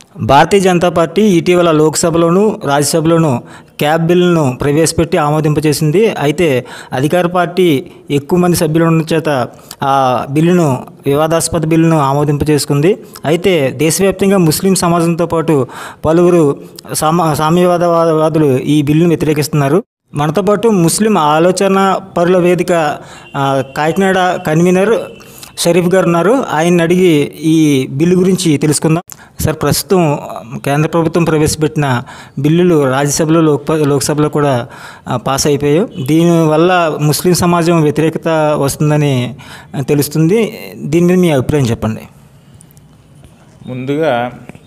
భారతీయ Janata party ఇటీవల లోక్సభలోను రాజ్యసభలోను cab బిల్లును ప్రవేశపెట్టి ఆమోదింపచేసింది అయితే అధికార పార్టీ ఎక్కువ మంది సభ్యులు ఉన్న చేత ఆ బిల్లును వివాదాస్పద బిల్లును ఆమోదింపచేసుకుంది అయితే దేశవ్యాప్తంగా ముస్లిం సమాజంతో పాటు పలువురు సామ సామ్యవాదవాదులు ఈ బిల్లును వ్యతిరేకిస్తున్నారు మనతో పాటు ముస్లిం ఆలోచన పరుల వేదిక ఆ, కాకినాడ కన్వీనర్ షరీఫ్ గారు ఉన్నారు ఆయన్ని అడిగి ఈ బిల్లు గురించి తెలుసుకుందాం సార్ ప్రస్తుతం కేంద్ర ప్రభుత్వం ప్రవేశపెట్టిన బిల్లులు రాజ్యసభలో లోక్ లోక్సభలో కూడా ఆ, పాస్ అయిపోయాయి దీనివల్ల ముస్లిం సమాజం వ్యతిరేకత వస్తుందని తెలుస్తుంది దీని మీద మీ అభిప్రాయం చెప్పండి ముందుగా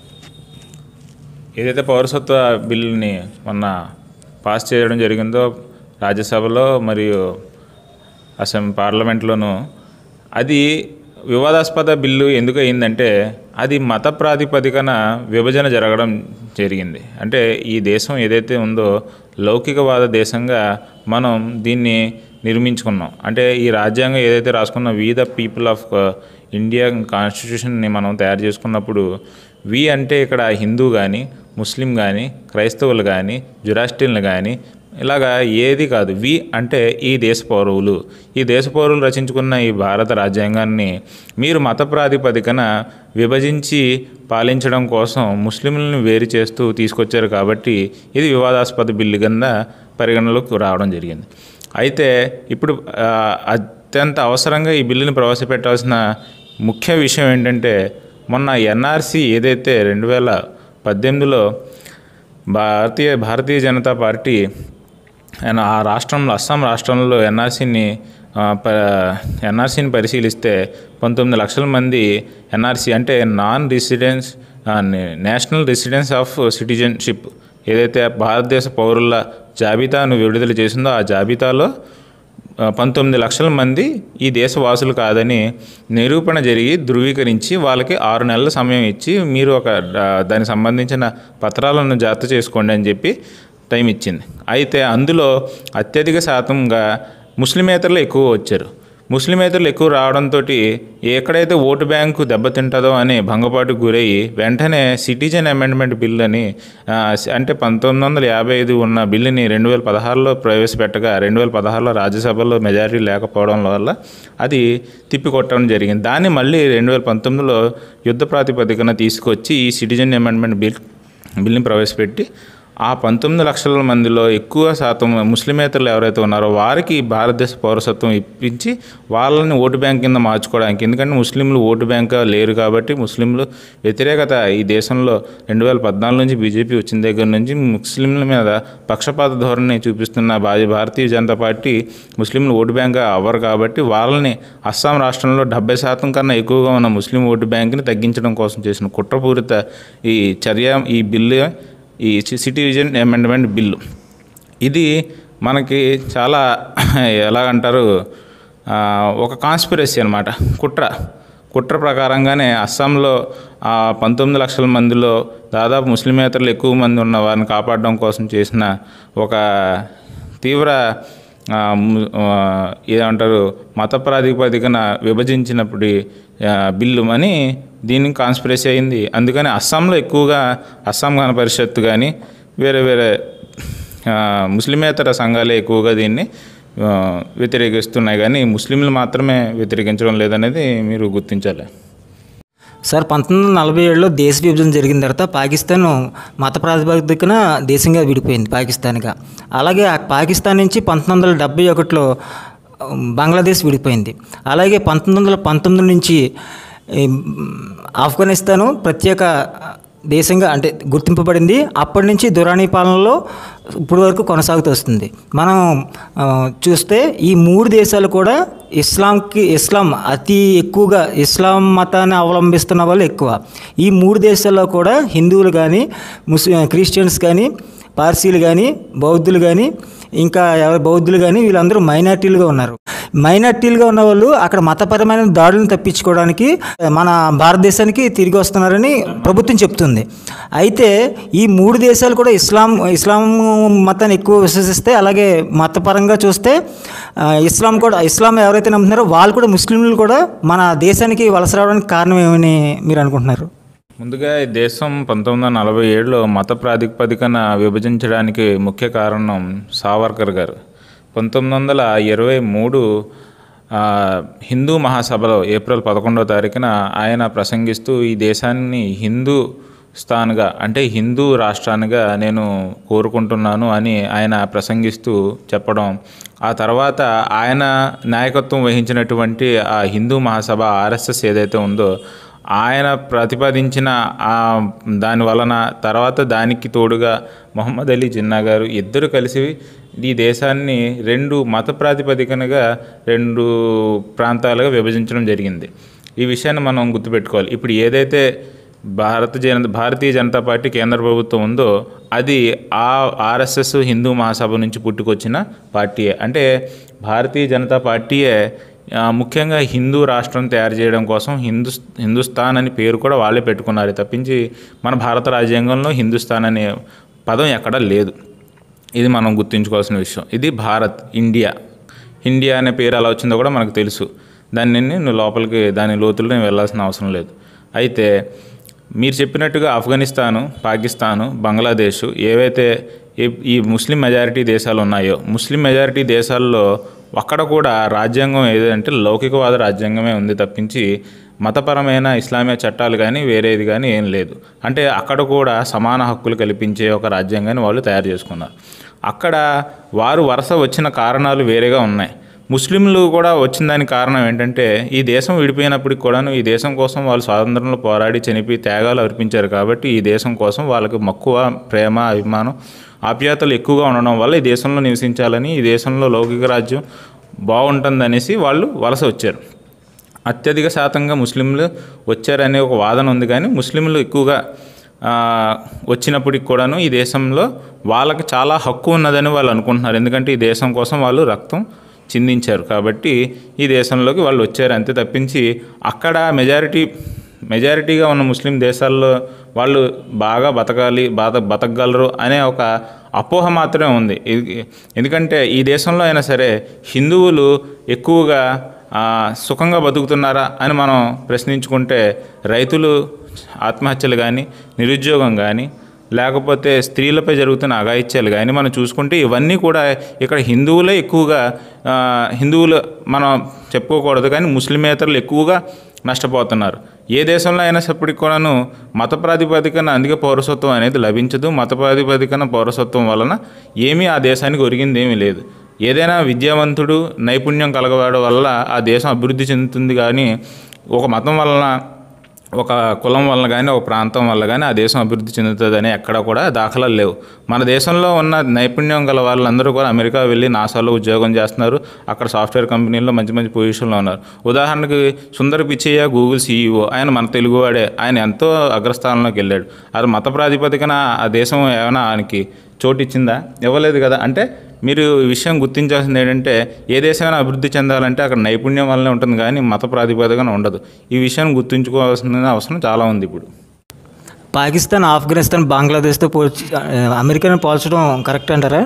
ఏదైతే పౌరసత్వ బిల్లుని మొన్న పాస్ చేయడం జరిగిందో రాజ్యసభలో మరియు అసెంబ్లీ పార్లమెంట్లోనూ అది వివాదాస్పద బిల్లు ఎందుకు అయిందంటే అది మత ప్రాతిపదికన విభజన జరగడం జరిగింది అంటే ఈ దేశం ఏదైతే ఉందో లౌకికవాద దేశంగా మనం దీన్ని నిర్మించుకున్నాం అంటే ఈ రాజ్యాంగం ఏదైతే రాసుకున్న we the people of India కాన్స్టిట్యూషన్ని మనం తయారు చేసుకున్నప్పుడు వి అంటే ఇక్కడ హిందూ కానీ ముస్లిం కానీ క్రైస్తవులు కానీ జురాస్టిన్లు కానీ ఇలాగా ఏది కాదు వి అంటే ఈ దేశ పౌరవులు ఈ దేశ పౌరులు రచించుకున్న ఈ భారత రాజ్యాంగాన్ని మీరు మత ప్రాతిపదికన విభజించి పాలించడం కోసం ముస్లింలను వేరు చేస్తూ తీసుకొచ్చారు కాబట్టి ఇది వివాదాస్పద బిల్లు కింద పరిగణలోకి రావడం జరిగింది అయితే ఇప్పుడు ఆ, అత్యంత అవసరంగా ఈ బిల్లుని ప్రవేశపెట్టాల్సిన ముఖ్య విషయం ఏంటంటే మొన్న ఎన్ఆర్సి ఏదైతే రెండు వేల పద్దెనిమిదిలో భారతీయ భారతీయ జనతా పార్టీ ఆయన ఆ రాష్ట్రంలో అస్సాం రాష్ట్రంలో ఎన్ఆర్సీని ఎన్ఆర్సీని పరిశీలిస్తే పంతొమ్మిది లక్షల మంది ఎన్ఆర్సీ అంటే non residence national residence of citizenship ఏదైతే భారతదేశ పౌరుల జాబితాను విడుదల చేసిందో ఆ జాబితాలో ఆ, పంతొమ్మిది లక్షల మంది ఈ దేశవాసులు కాదని నిరూపణ జరిగి ధృవీకరించి వాళ్ళకి ఆరు నెలల సమయం ఇచ్చి మీరు ఒక ఆ, దానికి సంబంధించిన పత్రాలను జాగ్రత్త చేసుకోండి అని చెప్పి టైం ఇచ్చింది అయితే అందులో అత్యధిక శాతంగా ముస్లిమేతరులు ఎక్కువ వచ్చారు ముస్లిమేతరులు ఎక్కువ రావడంతో ఎక్కడైతే ఓటు బ్యాంకు దెబ్బతింటుందో అని భంగపాటుకు గురయ్యి వెంటనే సిటిజన్ అమెండ్మెంట్ బిల్ అని ఆ, అంటే పంతొమ్మిది వందల యాభై ఐదు ఉన్న బిల్లుని రెండు వేల పదహారులో ప్రవేశపెట్టగా రెండు వేల పదహారులో రాజ్యసభలో మెజారిటీ లేకపోవడం వల్ల అది తిప్పికొట్టడం జరిగింది దాన్ని మళ్ళీ రెండు వేల పంతొమ్మిదిలో యుద్ధ ప్రాతిపదికన తీసుకొచ్చి ఈ సిటిజన్ అమెండ్మెంట్ బిల్ బిల్ని ప్రవేశపెట్టి ఆ పంతొమ్మిది లక్షల మందిలో ఎక్కువ శాతం ముస్లిమేతరులు ఎవరైతే ఉన్నారో వారికి భారతదేశ పౌరసత్వం ఇప్పించి వాళ్ళని ఓటు బ్యాంక్ కింద మార్చుకోవడానికి ఎందుకంటే ముస్లింలు ఓటు బ్యాంక్ లేరు కాబట్టి ముస్లింలు వ్యతిరేకత ఈ దేశంలో రెండు వేల పద్నాలుగు నుంచి బీజేపీ వచ్చిన దగ్గర నుంచి ముస్లింల మీద పక్షపాత ధోరణి చూపిస్తున్న భా- భారతీయ జనతా పార్టీ ముస్లింలు ఓటు బ్యాంక్ అవ్వరు కాబట్టి వాళ్ళని అస్సాం రాష్ట్రంలో డెబ్బై శాతం కన్నా ఎక్కువగా ఉన్న ముస్లిం ఓటు బ్యాంక్ని తగ్గించడం కోసం చేసిన కుట్రపూరిత ఈ చర్య ఈ బిల్లు ఈ సిటిజన్ అమెండ్మెంట్ బిల్లు ఇది మనకి చాలా ఎలాగంటారు ఆ, ఒక కాన్స్పిరసీ అనమాట కుట్ర కుట్ర ప్రకారంగానే అస్సాంలో ఆ పంతొమ్మిది లక్షల మందిలో దాదాపు ముస్లిమేతరులు ఎక్కువ మంది ఉన్న వారిని కాపాడడం కోసం చేసిన ఒక తీవ్ర ఆ, ము- ఆ, ఏమంటారు మత ప్రాతిపదికన విభజించినప్పుడు ఆ, బిల్లు అని దీనికి కాన్స్పిరసీ అయింది అందుకని అస్సాంలో ఎక్కువగా అస్సాం గణ పరిషత్తు కానీ వేరే వేరే ఆ, ముస్లిమేతర సంఘాలే ఎక్కువగా దీన్ని ఆ, వ్యతిరేకిస్తున్నాయి కానీ ముస్లింలు మాత్రమే వ్యతిరేకించడం లేదనేది మీరు గుర్తించాలి సార్ పంతొమ్మిది వందల నలభై ఏడులో దేశ విభజన జరిగిన తర్వాత పాకిస్తాన్ మత ప్రాతిపదికన దేశంగా విడిపోయింది పాకిస్తాన్గా అలాగే ఆ పాకిస్తాన్ నుంచి పంతొమ్మిది వందల డెబ్బై ఒకటిలో ఉమ్, బంగ్లాదేశ్ విడిపోయింది అలాగే పంతొమ్మిది వందల పంతొమ్మిది నుంచి ఈ, ఆఫ్ఘనిస్తాను ప్రత్యేక దేశంగా అంటే గుర్తింపబడింది అప్పటి నుంచి దురానీ పాలనలో ఇప్పుడు వరకు కొనసాగుతూ వస్తుంది మనం ఆ, చూస్తే ఈ మూడు దేశాలు కూడా ఇస్లాంకి ఇస్లాం అతి ఎక్కువగా ఇస్లాం మతాన్ని అవలంబిస్తున్న వాళ్ళు ఎక్కువ ఈ మూడు దేశాల్లో కూడా హిందువులు కానీ ముస్లిం క్రిస్టియన్స్ కానీ పార్సీలు కానీ బౌద్ధులు కానీ ఇంకా ఎవరు బౌద్ధులు కానీ వీళ్ళందరూ మైనార్టీలుగా ఉన్నారు మైనార్టీలుగా ఉన్న వాళ్ళు అక్కడ మతపరమైన దాడులను తప్పించుకోవడానికి మన భారతదేశానికి తిరిగి వస్తున్నారని ప్రభుత్వం చెప్తుంది అయితే ఈ మూడు దేశాలు కూడా ఇస్లాం ఇస్లాం మతాన్ని ఎక్కువ విశ్వసిస్తే అలాగే మతపరంగా చూస్తే ఆ, ఇస్లాం కూడా ఇస్లాం ఎవరైతే నమ్ముతున్నారో వాళ్ళు కూడా ముస్లింలు కూడా మన దేశానికి వలస రావడానికి కారణం ఏమని మీరు అనుకుంటున్నారు ముందుగా ఈ దేశం పంతొమ్మిది వందల నలభై ఏడులో మత ప్రాతిపదికన విభజించడానికి ముఖ్య కారణం సావర్కర్ గారు పంతొమ్మిది వందల ఇరవై మూడు ఆ, హిందూ మహాసభలో ఏప్రిల్ పదకొండవ తారీఖున ఆయన ప్రసంగిస్తూ ఈ దేశాన్ని హిందూ స్థాన్గా అంటే హిందూ రాష్ట్రానిగా నేను కోరుకుంటున్నాను అని ఆయన ప్రసంగిస్తూ చెప్పడం ఆ తర్వాత ఆయన నాయకత్వం వహించినటువంటి ఆ హిందూ మహాసభ ఆర్ఎస్ఎస్ ఏదైతే ఉందో ఆయన ప్రతిపాదించిన ఆ దాని వలన తర్వాత దానికి తోడుగా మొహమ్మద్ అలీ జిన్నా గారు ఇద్దరు కలిసి ఈ దేశాన్ని రెండు మత ప్రాతిపదికనగా రెండు ప్రాంతాలుగా విభజించడం జరిగింది ఈ విషయాన్ని మనం గుర్తుపెట్టుకోవాలి ఇప్పుడు ఏదైతే భారత జన భారతీయ జనతా పార్టీ కేంద్ర ప్రభుత్వం ఉందో అది ఆ ఆర్ఎస్ఎస్ హిందూ మహాసభ నుంచి పుట్టుకొచ్చిన పార్టీయే అంటే భారతీయ జనతా పార్టీయే ఆ, ముఖ్యంగా హిందూ రాష్ట్రం తయారు చేయడం కోసం హిందూ హిందుస్థాన్ అని పేరు కూడా వాళ్ళే పెట్టుకున్నారు తప్పించి మన భారత రాజ్యాంగంలో హిందుస్థాన్ అనే పదం ఎక్కడా లేదు ఇది మనం గుర్తుంచుకోవాల్సిన విషయం ఇది భారత్ ఇండియా ఇండియా అనే పేరు ఎలా వచ్చిందో కూడా మనకు తెలుసు దాన్ని నువ్వు లోపలికి దాని లోతుల్లో నేను వెళ్ళాల్సిన అవసరం లేదు అయితే మీరు చెప్పినట్టుగా ఆఫ్ఘనిస్తాను పాకిస్తాను బంగ్లాదేశ్ ఏవైతే ఈ- ఈ ముస్లిం మెజారిటీ దేశాలు ఉన్నాయో ముస్లిం మెజారిటీ దేశాల్లో అక్కడ కూడా రాజ్యాంగం ఏదంటే లౌకికవాద రాజ్యాంగమే ఉంది తప్పించి మతపరమైన ఇస్లామియా చట్టాలు కానీ వేరేది కానీ ఏం లేదు అంటే అక్కడ కూడా సమాన హక్కులు కల్పించే ఒక రాజ్యాంగాన్ని వాళ్ళు తయారు చేసుకున్నారు అక్కడ వారు వరుస వచ్చిన కారణాలు వేరేగా ఉన్నాయి ముస్లింలు కూడా వచ్చిన దానికి కారణం ఏంటంటే ఈ దేశం విడిపోయినప్పటికి కూడాను ఈ దేశం కోసం వాళ్ళు స్వాతంత్రంలో పోరాడి చనిపోయి త్యాగాలు అర్పించారు కాబట్టి ఈ దేశం కోసం వాళ్ళకి మక్కువ ప్రేమ అభిమానం ఆప్యాయతలు ఎక్కువగా ఉండడం వల్ల ఈ దేశంలో నివసించాలని ఈ దేశంలో లౌకిక రాజ్యం బాగుంటుందనేసి వాళ్ళు వలస వచ్చారు అత్యధిక శాతంగా ముస్లింలు వచ్చారనే ఒక వాదన ఉంది కానీ ముస్లింలు ఎక్కువగా ఆ, వచ్చినప్పటికి కూడాను ఈ దేశంలో వాళ్ళకి చాలా హక్కు ఉన్నదని వాళ్ళు అనుకుంటున్నారు ఎందుకంటే ఈ దేశం కోసం వాళ్ళు రక్తం చిందించారు కాబట్టి ఈ దేశంలోకి వాళ్ళు వచ్చారు అంతే తప్పించి అక్కడ మెజారిటీ మెజారిటీగా ఉన్న ముస్లిం దేశాల్లో వాళ్ళు బాగా బతకాలి బాధ బతకగలరు అనే ఒక అపోహ మాత్రమే ఉంది ఇది- ఎందుకంటే ఈ దేశంలో అయినా సరే హిందువులు ఎక్కువగా ఆ, సుఖంగా బతుకుతున్నారా అని మనం ప్రశ్నించుకుంటే రైతులు ఆత్మహత్యలు కానీ నిరుద్యోగం కానీ లేకపోతే స్త్రీలపై జరుగుతున్న అఘాయిత్యాలు కానీ మనం చూసుకుంటే ఇవన్నీ కూడా ఇక్కడ హిందువులే ఎక్కువగా ఆ, హిందువులు మనం చెప్పుకోకూడదు కానీ ముస్లిమేతరులు ఎక్కువగా నష్టపోతున్నారు ఏ దేశంలో అయినా సప్పటికి కూడాను మత ప్రాతిపదికన అందుకే పౌరసత్వం అనేది లభించదు మత ప్రాతిపదికన పౌరసత్వం వలన ఏమీ ఆ దేశానికి ఒరిగింది ఏమీ లేదు ఏదైనా విద్యావంతుడు నైపుణ్యం కలగవాడు వల్ల ఆ దేశం అభివృద్ధి చెందుతుంది కానీ ఒక మతం వలన ఒక కులం వల్ల కానీ ఒక ప్రాంతం వల్ల కానీ ఆ దేశం అభివృద్ధి చెందుతుందని ఎక్కడ కూడా దాఖలాలు లేవు మన దేశంలో ఉన్న నైపుణ్యం గల వాళ్ళందరూ కూడా అమెరికా వెళ్ళి నాసాలో ఉద్యోగం చేస్తున్నారు అక్కడ సాఫ్ట్వేర్ కంపెనీల్లో మంచి మంచి పొజిషన్లో ఉన్నారు ఉదాహరణకి సుందర్ పిచ్చయ్య గూగుల్ సీఈఓ ఆయన మన తెలుగువాడే ఆయన ఎంతో అగ్రస్థానంలోకి వెళ్ళాడు అది మత ప్రాతిపదికన ఆ దేశం ఏమైనా ఆయనకి చోటు ఇచ్చిందా ఇవ్వలేదు కదా అంటే మీరు ఈ విషయం గుర్తించాల్సింది ఏంటంటే ఏ దేశమైనా అభివృద్ధి చెందాలంటే అక్కడ నైపుణ్యం వల్లనే ఉంటుంది కానీ మత ప్రాతిపదికన ఉండదు ఈ విషయాన్ని గుర్తుంచుకోవాల్సిన అవసరం చాలా ఉంది ఇప్పుడు పాకిస్తాన్ ఆఫ్ఘనిస్తాన్ బంగ్లాదేశ్తో పోల్చి అమెరికాను పోల్చడం కరెక్ట్ అంటారా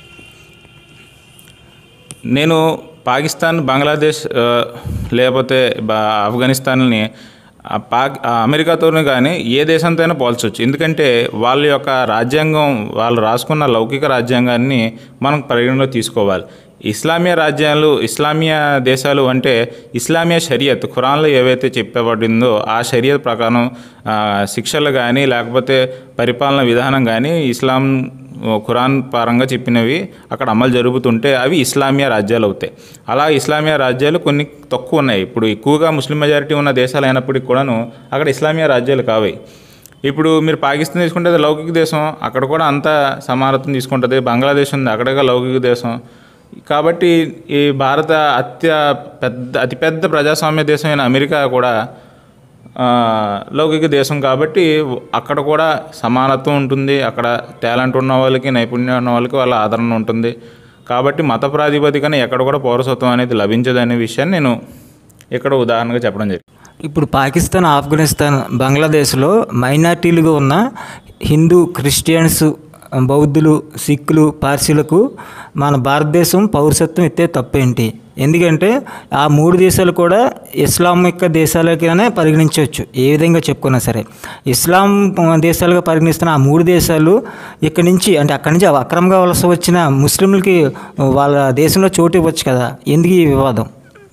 నేను పాకిస్తాన్ బంగ్లాదేశ్ ఆ, లేకపోతే బా- ఆఫ్ఘనిస్తాన్ని ఆ పాక్ ఆ అమెరికాతోనే కానీ ఏ దేశంతో అయినా పోల్చవచ్చు ఎందుకంటే వాళ్ళ యొక్క రాజ్యాంగం వాళ్ళు రాసుకున్న లౌకిక రాజ్యాంగాన్ని మనం పరిగణలో తీసుకోవాలి ఇస్లామియా రాజ్యాలు ఇస్లామియా దేశాలు అంటే ఇస్లామియా షరియత్ ఖురాన్లో ఏవైతే చెప్పబడిందో ఆ షరియత్ ప్రకారం ఆ, శిక్షలు కానీ లేకపోతే పరిపాలన విధానం కానీ ఇస్లాం ఖురాన్ పరంగా చెప్పినవి అక్కడ అమలు జరుగుతుంటే అవి ఇస్లామియా రాజ్యాలు అవుతాయి అలా ఇస్లామియా రాజ్యాలు కొన్ని తక్కువ ఉన్నాయి ఇప్పుడు ఎక్కువగా ముస్లిం మెజారిటీ ఉన్న దేశాలు అయినప్పటికీ కూడాను అక్కడ ఇస్లామియా రాజ్యాలు కావాయి ఇప్పుడు మీరు పాకిస్తాన్ తీసుకుంటే అది లౌకిక దేశం అక్కడ కూడా అంత సమానత్వం తీసుకుంటుంది బంగ్లాదేశ్ ఉంది అక్కడ లౌకిక దేశం కాబట్టి ఈ భారత అత్య పెద్ద అతిపెద్ద ప్రజాస్వామ్య దేశమైన అమెరికా కూడా ఆ, లౌకిక దేశం కాబట్టి అక్కడ కూడా సమానత్వం ఉంటుంది అక్కడ టాలెంట్ ఉన్న వాళ్ళకి నైపుణ్యం ఉన్న వాళ్ళకి వాళ్ళ ఆదరణ ఉంటుంది కాబట్టి మత ప్రాతిపదికన ఎక్కడ కూడా పౌరసత్వం అనేది లభించదనే విషయాన్ని నేను ఇక్కడ ఉదాహరణగా చెప్పడం జరిగింది ఇప్పుడు పాకిస్తాన్ ఆఫ్ఘనిస్తాన్ బంగ్లాదేశ్లో మైనార్టీలుగా ఉన్న హిందూ క్రిస్టియన్స్ బౌద్ధులు సిక్కులు పార్సీలకు మన భారతదేశం పౌరసత్వం ఇస్తే తప్పేంటి ఎందుకంటే ఆ మూడు దేశాలు కూడా ఇస్లామిక్ దేశాలకినే పరిగణించవచ్చు ఏ విధంగా చెప్పుకున్నా సరే ఇస్లాం దేశాలుగా పరిగణిస్తున్న ఆ మూడు దేశాలు ఇక్కడి నుంచి అంటే అక్కడి నుంచి అక్రమంగా వలస వచ్చిన ముస్లింలకి వాళ్ళ దేశంలో చోటు ఇవ్వచ్చు కదా ఎందుకు ఈ వివాదం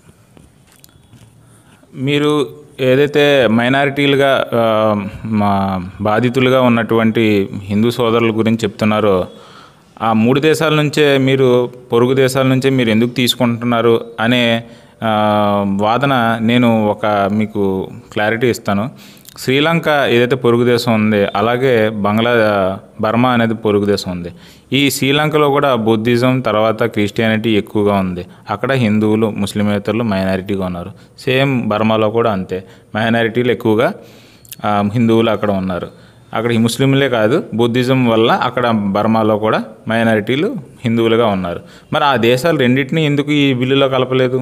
మీరు ఏదైతే మైనారిటీలుగా ఆ, మా బాధితులుగా ఉన్నటువంటి హిందూ సోదరుల గురించి చెప్తున్నారో ఆ మూడు దేశాల నుంచే మీరు పొరుగు దేశాల నుంచే మీరు ఎందుకు తీసుకుంటున్నారు అనే ఆ, వాదన నేను ఒక మీకు క్లారిటీ ఇస్తాను శ్రీలంక ఏదైతే పొరుగు దేశం ఉంది అలాగే బంగ్లా బర్మా అనేది పొరుగు దేశం ఉంది ఈ శ్రీలంకలో కూడా బుద్ధిజం తర్వాత క్రిస్టియానిటీ ఎక్కువగా ఉంది అక్కడ హిందువులు ముస్లిమేతరులు మైనారిటీగా ఉన్నారు సేమ్ బర్మాలో కూడా అంతే మైనారిటీలు ఎక్కువగా ఆ, హిందువులు అక్కడ ఉన్నారు అక్కడ ఈ ముస్లింలే కాదు బుద్ధిజం వల్ల అక్కడ బర్మాలో కూడా మైనారిటీలు హిందువులుగా ఉన్నారు మరి ఆ దేశాలు రెండింటినీ ఎందుకు ఈ బిల్లులో కలపలేదు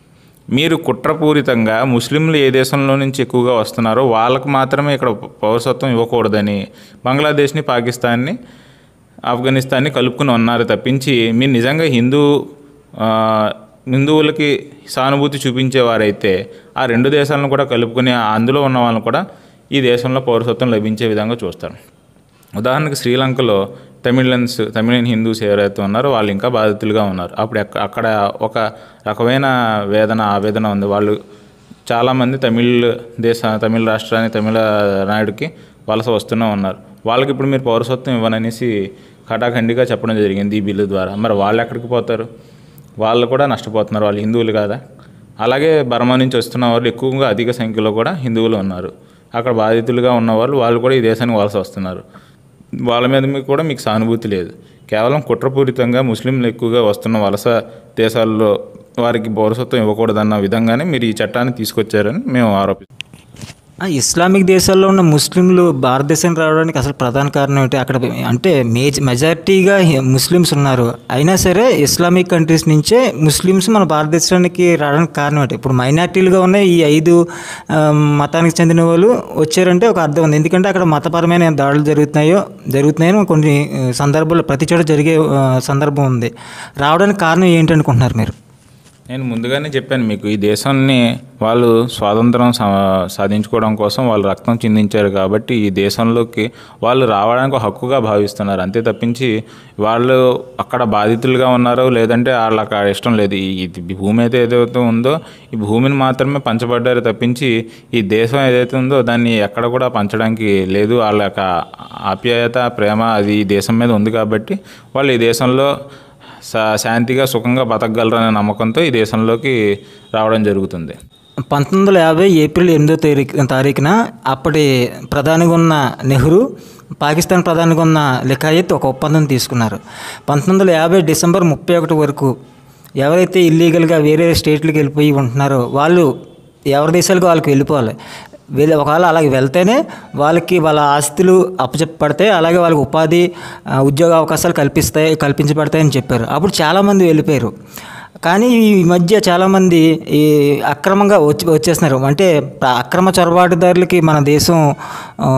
మీరు కుట్రపూరితంగా ముస్లింలు ఏ దేశంలో నుంచి ఎక్కువగా వస్తున్నారో వాళ్ళకు మాత్రమే ఇక్కడ పౌరసత్వం ఇవ్వకూడదని బంగ్లాదేశ్ని పాకిస్తాన్ని ఆఫ్ఘనిస్తాన్ని కలుపుకుని ఉన్నారు తప్పించి మీరు నిజంగా హిందూ ఆ, హిందువులకి సానుభూతి చూపించేవారైతే ఆ రెండు దేశాలను కూడా కలుపుకుని అందులో ఉన్న వాళ్ళని కూడా ఈ దేశంలో పౌరసత్వం లభించే విధంగా చూస్తారు ఉదాహరణకు శ్రీలంకలో తమిళన్స్ తమిళన్ హిందూస్ ఎవరైతే ఉన్నారో వాళ్ళు ఇంకా బాధితులుగా ఉన్నారు అప్పుడు ఎక్క- అక్కడ ఒక రకమైన వేదన ఆవేదన ఉంది వాళ్ళు చాలామంది తమిళ్ దేశ తమిళ రాష్ట్రాన్ని తమిళ నాయుడికి వలస వస్తూనే ఉన్నారు వాళ్ళకి ఇప్పుడు మీరు పౌరసత్వం ఇవ్వననేసి కటాఖండిగా చెప్పడం జరిగింది ఈ బిల్లు ద్వారా మరి వాళ్ళు ఎక్కడికి పోతారు వాళ్ళు కూడా నష్టపోతున్నారు వాళ్ళు హిందువులు కాదా అలాగే బర్మా నుంచి వస్తున్న వాళ్ళు ఎక్కువగా అధిక సంఖ్యలో కూడా హిందువులు ఉన్నారు అక్కడ బాధితులుగా ఉన్న వాళ్ళు వాళ్ళు కూడా ఈ దేశానికి వలస వస్తున్నారు వాళ్ళ మీద మీకు కూడా మీకు సానుభూతి లేదు కేవలం కుట్రపూరితంగా ముస్లింలు ఎక్కువగా వస్తున్న వలస దేశాల్లో వారికి పౌరసత్వం ఇవ్వకూడదన్న విధంగానే మీరు ఈ చట్టాన్ని తీసుకొచ్చారని మేము ఆరోపిస్తాం ఆ, ఇస్లామిక్ దేశాల్లో ఉన్న ముస్లింలు భారతదేశానికి రావడానికి అసలు ప్రధాన కారణం ఏంటి అక్కడ అంటే మేజ మెజారిటీగా హి- ముస్లిమ్స్ ఉన్నారు అయినా సరే ఇస్లామిక్ కంట్రీస్ నుంచే ముస్లిమ్స్ మన భారతదేశానికి రావడానికి కారణం ఏంటి ఇప్పుడు మైనార్టీలుగా ఉన్న ఈ ఐదు ఆ, మతానికి చెందిన వాళ్ళు వచ్చారంటే ఒక అర్థం ఉంది ఎందుకంటే అక్కడ మతపరమైన దాడులు జరుగుతున్నాయో జరుగుతున్నాయని కొన్ని ఆ, సందర్భాల్లో ప్రతి చోట జరిగే ఆ, సందర్భం ఉంది రావడానికి కారణం ఏంటి అనుకుంటున్నారు మీరు నేను ముందుగానే చెప్పాను మీకు ఈ దేశాన్ని వాళ్ళు స్వాతంత్రం సా- సాధించుకోవడం కోసం వాళ్ళు రక్తం చిందించారు కాబట్టి ఈ దేశంలోకి వాళ్ళు రావడానికి ఒక హక్కుగా భావిస్తున్నారు అంతే తప్పించి వాళ్ళు అక్కడ బాధితులుగా ఉన్నారో లేదంటే వాళ్ళకి ఆ ఇష్టం లేదు ఈ ఈ భూమి అయితే ఏదైతే ఉందో ఈ భూమిని మాత్రమే పంచబడ్డారు తప్పించి ఈ దేశం ఏదైతే ఉందో దాన్ని ఎక్కడ కూడా పంచడానికి లేదు వాళ్ళ యొక్క ఆప్యాయత ప్రేమ అది ఈ దేశం మీద ఉంది కాబట్టి వాళ్ళు ఈ దేశంలో శా శాంతిగా సుఖంగా బతకగలరనే నమ్మకంతో ఈ దేశంలోకి రావడం జరుగుతుంది పంతొమ్మిది వందల యాభై ఏప్రిల్ ఎనిమిదో తారీఖు తారీఖున అప్పటి ప్రధానిగా ఉన్న నెహ్రూ పాకిస్తాన్ ప్రధానిగా ఉన్న లిఖాయత్ ఒక ఒప్పందం తీసుకున్నారు పంతొమ్మిది వందల యాభై డిసెంబర్ ముప్పై ఒకటి వరకు ఎవరైతే ఇల్లీగల్గా వేరే స్టేట్లకు వెళ్ళిపోయి ఉంటున్నారో వాళ్ళు ఎవరి దేశాలకు వాళ్ళకి వెళ్ళిపోవాలి వీళ్ళు ఒకవేళ అలాగే వెళ్తేనే వాళ్ళకి వాళ్ళ ఆస్తులు అప్పచెప్పబడతాయి అలాగే వాళ్ళకి ఉపాధి ఆ, ఉద్యోగ అవకాశాలు కల్పిస్తాయి కల్పించబడతాయని చెప్పారు అప్పుడు చాలామంది వెళ్ళిపోయారు కానీ ఈ మధ్య చాలామంది ఈ అక్రమంగా వచ్చి వచ్చేస్తున్నారు అంటే ప్ర- అక్రమ చొరబాటుదారులకి మన దేశం ఆ,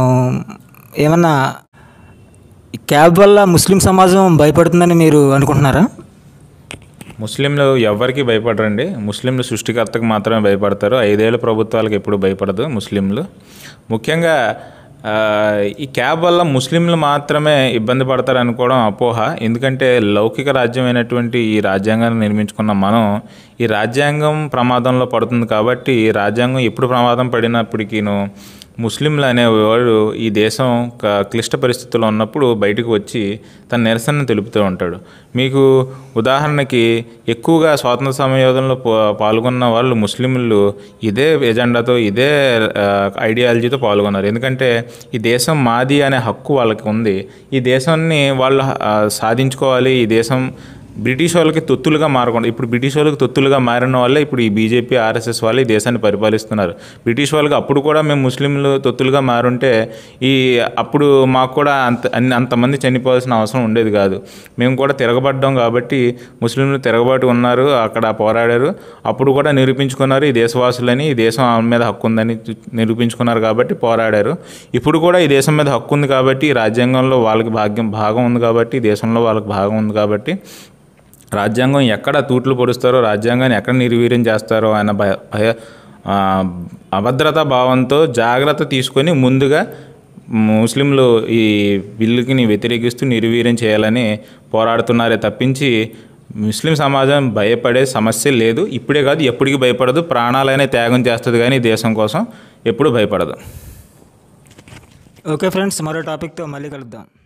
ఏమన్నా ఈ క్యాబ్ వల్ల ముస్లిం సమాజం భయపడుతుందని మీరు అనుకుంటున్నారా ముస్లింలు ఎవరికి భయపడరండి ముస్లింలు సృష్టికర్తకు మాత్రమే భయపడతారు ఐదేళ్ళ ప్రభుత్వాలకు ఎప్పుడు భయపడదు ముస్లింలు ముఖ్యంగా ఆ, ఈ క్యాబ్ వల్ల ముస్లింలు మాత్రమే ఇబ్బంది పడతారు అనుకోవడం అపోహ ఎందుకంటే లౌకిక రాజ్యమైనటువంటి ఈ రాజ్యాంగాన్ని నిర్మించుకున్న మనం ఈ రాజ్యాంగం ప్రమాదంలో పడుతుంది కాబట్టి ఈ రాజ్యాంగం ఎప్పుడు ప్రమాదం పడినప్పటికీను ముస్లింలు అనేవాడు ఈ దేశం క- క్లిష్ట పరిస్థితుల్లో ఉన్నప్పుడు బయటకు వచ్చి తన నిరసనను తెలుపుతూ ఉంటాడు మీకు ఉదాహరణకి ఎక్కువగా స్వాతంత్ర సమయోధంలో పా- పాల్గొన్న వాళ్ళు ముస్లింలు ఇదే ఎజెండాతో ఇదే ఆ, ఐడియాలజీతో పాల్గొన్నారు ఎందుకంటే ఈ దేశం మాది అనే హక్కు వాళ్ళకి ఉంది ఈ దేశాన్ని వాళ్ళు ఆ, సాధించుకోవాలి ఈ దేశం బ్రిటిష్ వాళ్ళకి తొత్తులుగా మారకుండా ఇప్పుడు బ్రిటిష్ వాళ్ళకి తొత్తులుగా మారిన వాళ్ళే ఇప్పుడు ఈ బీజేపీ ఆర్ఎస్ఎస్ వాళ్ళు ఈ దేశాన్ని పరిపాలిస్తున్నారు బ్రిటిష్ వాళ్ళకి అప్పుడు కూడా మేము ముస్లింలు తొత్తులుగా మారుంటే ఈ అప్పుడు మాకు కూడా అంత అన్ని అంతమంది చనిపోవాల్సిన అవసరం ఉండేది కాదు మేము కూడా తిరగబడ్డాం కాబట్టి ముస్లింలు తిరగబాటు ఉన్నారు అక్కడ పోరాడారు అప్పుడు కూడా నిరూపించుకున్నారు ఈ దేశవాసులని ఈ దేశం మీద హక్కు ఉందని చు- నిరూపించుకున్నారు కాబట్టి పోరాడారు ఇప్పుడు కూడా ఈ దేశం మీద హక్కు ఉంది కాబట్టి ఈ రాజ్యాంగంలో వాళ్ళకి భాగ్యం భాగం ఉంది కాబట్టి ఈ దేశంలో వాళ్ళకి భాగం ఉంది కాబట్టి రాజ్యాంగం ఎక్కడ తూట్లు పొడుస్తారో రాజ్యాంగాన్ని ఎక్కడ నిర్వీర్యం చేస్తారో అన్న భయ భయ ఆ, అభద్రతా భావంతో జాగ్రత్త తీసుకొని ముందుగా ముస్లింలు ఈ బిల్లుకి వ్యతిరేకిస్తూ నిర్వీర్యం చేయాలని పోరాడుతున్నారే తప్పించి ముస్లిం సమాజం భయపడే సమస్య లేదు ఇప్పుడే కాదు ఎప్పటికీ భయపడదు ప్రాణాలైనా త్యాగం చేస్తుంది కానీ ఈ దేశం కోసం ఎప్పుడు భయపడదు ఓకే ఫ్రెండ్స్ మరో టాపిక్తో మళ్ళీ కలుద్దాం